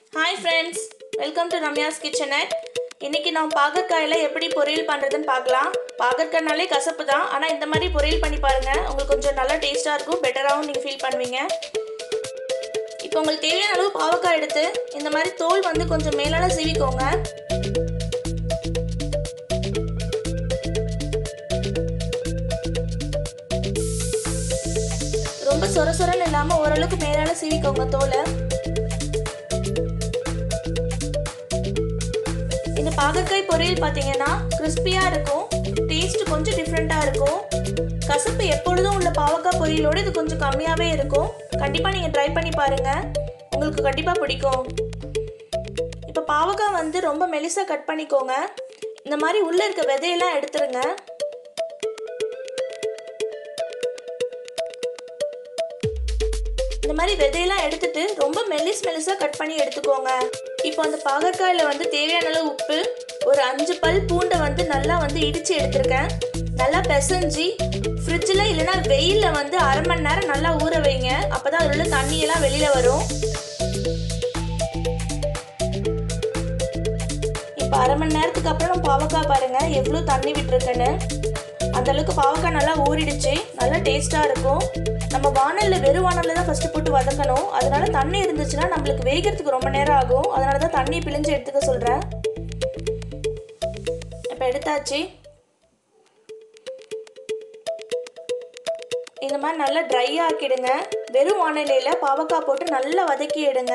hi friends welcome to Ramya's kitchen இன்னைக்கு நான் பாகற்காயில் எப்படி பொரியல் பண்ணுறதுன்னு பார்க்கலாம் பாகற்காய்னாலே கசப்பு தான் ஆனால் இந்த மாதிரி பொரியல் பண்ணி பாருங்கள் உங்களுக்கு கொஞ்சம் நல்லா டேஸ்ட்டாக இருக்கும் பெட்டராகவும் நீங்கள் ஃபீல் பண்ணுவீங்க இப்போ உங்களுக்கு தேவையான அளவு பாவக்காய் எடுத்து இந்த மாதிரி தோல் வந்து கொஞ்சம் மேலால சீவிக்கோங்க ரொம்ப சொர சொரன்னு இல்லாமல் ஓரளவுக்கு மேலால சீவிக்கோங்க தோலை இந்த பாகற்காய் பொரியல் பார்த்தீங்கன்னா கிறிஸ்பியாக இருக்கும் டேஸ்ட் கொஞ்சம் டிஃப்ரெண்ட்டாக இருக்கும் கசப்பு எப்பொழுதும் உள்ள பாவக்காய் பொரியலோடு இது கொஞ்சம் கம்மியாகவே இருக்கும் கண்டிப்பாக நீங்கள் ட்ரை பண்ணி பாருங்கள் உங்களுக்கு கண்டிப்பாக பிடிக்கும் இப்போ பாவக்காய் வந்து ரொம்ப மெலிசாக கட் பண்ணிக்கோங்க இந்த மாதிரி உள்ளே இருக்க விதையெல்லாம் எடுத்துருங்க இந்த மாதிரி விதையெல்லாம் எடுத்துட்டு ரொம்ப மெல்லிஸ் மெல்லிஸாக கட் பண்ணி எடுத்துக்கோங்க இப்போ அந்த பாகற்காயில் வந்து தேவையான அளவு உப்பு ஒரு அஞ்சு பல் பூண்டை வந்து நல்லா வந்து இடித்து எடுத்திருக்கேன் நல்லா பிசைஞ்சு ஃப்ரிட்ஜில் இல்லைன்னா வெயிலில் வந்து அரை மணி நேரம் நல்லா ஊற வைங்க அப்போ தான் அதில் உள்ள தண்ணியெல்லாம் வெளியில் வரும் இப்போ அரை மணி நேரத்துக்கு அப்புறம் பாவக்காய் பாருங்கள் எவ்வளோ தண்ணி விட்டுருக்குன்னு அந்த அளவுக்கு பாவக்காய் நல்லா ஊறிடுச்சு நல்லா டேஸ்ட்டாக இருக்கும் நம்ம வானலில் வெறும் வானலில் தான் ஃபஸ்ட்டு போட்டு வதக்கணும் அதனால தண்ணி இருந்துச்சுன்னா நம்மளுக்கு வேகிறதுக்கு ரொம்ப நேரம் ஆகும் அதனால தான் தண்ணி பிழிஞ்சு எடுத்துக்க சொல்கிறேன் இப்போ எடுத்தாச்சு இந்த மாதிரி நல்லா ட்ரை ஆக்கிடுங்க வெறும் வானிலையில் பாவக்காய் போட்டு நல்லா வதக்கி எடுங்க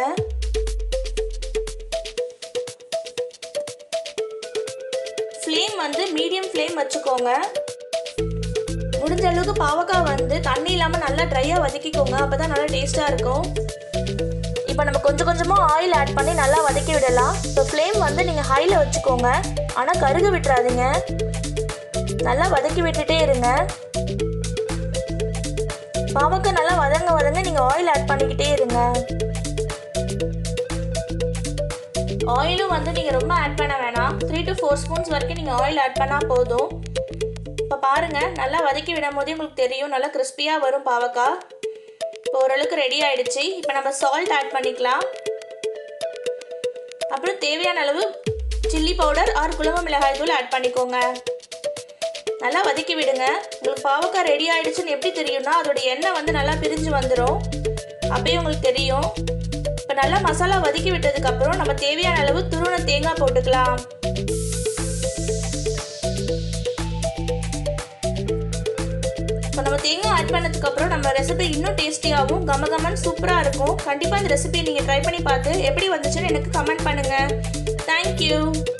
ஃப்ளேம் வந்து மீடியம் ஃப்ளேம் வச்சுக்கோங்க முடிஞ்ச அளவுக்கு பாவக்காய் வந்து தண்ணி இல்லாமல் நல்லா ட்ரையாக வதக்கிக்கோங்க அப்போ தான் நல்லா டேஸ்ட்டாக இருக்கும் இப்போ நம்ம கொஞ்சம் கொஞ்சமாக ஆயில் ஆட் பண்ணி நல்லா வதக்கி விடலாம் இப்போ ஃப்ளேம் வந்து நீங்கள் ஹையில் வச்சுக்கோங்க ஆனால் கருக விட்டுறாதீங்க நல்லா வதக்கி விட்டுட்டே இருங்க பாவக்காய் நல்லா வதங்க வதங்க நீங்கள் ஆயில் ஆட் பண்ணிக்கிட்டே இருங்க ஆயிலும் வந்து நீங்கள் ரொம்ப ஆட் பண்ண வேணாம் த்ரீ டு ஃபோர் ஸ்பூன்ஸ் வரைக்கும் நீங்கள் ஆயில் ஆட் பண்ணால் போதும் இப்போ பாருங்கள் நல்லா வதக்கி விடும் போதே உங்களுக்கு தெரியும் நல்லா கிறிஸ்பியாக வரும் பாவக்காய் இப்போ ஓரளவுக்கு ரெடி ஆயிடுச்சு இப்போ நம்ம சால்ட் ஆட் பண்ணிக்கலாம் அப்புறம் தேவையான அளவு சில்லி பவுடர் ஆர் குழம்பு மிளகாய் தூள் ஆட் பண்ணிக்கோங்க நல்லா வதக்கி விடுங்க உங்களுக்கு பாவக்காய் ரெடி ஆயிடுச்சுன்னு எப்படி தெரியும்னா அதோட எண்ணெய் வந்து நல்லா பிரிஞ்சு வந்துடும் அப்பயே உங்களுக்கு தெரியும் இப்போ நல்லா மசாலா வதக்கி விட்டதுக்கப்புறம் நம்ம தேவையான அளவு துருவன தேங்காய் போட்டுக்கலாம் இப்போ நம்ம தேங்காய் ஆட் பண்ணதுக்கப்புறம் நம்ம ரெசிபி இன்னும் டேஸ்டியாகவும் கம கமன்னு சூப்பராக இருக்கும் கண்டிப்பாக இந்த ரெசிபியை நீங்கள் ட்ரை பண்ணி பார்த்து எப்படி வந்துச்சுன்னு எனக்கு கமெண்ட் பண்ணுங்கள் தேங்க்யூ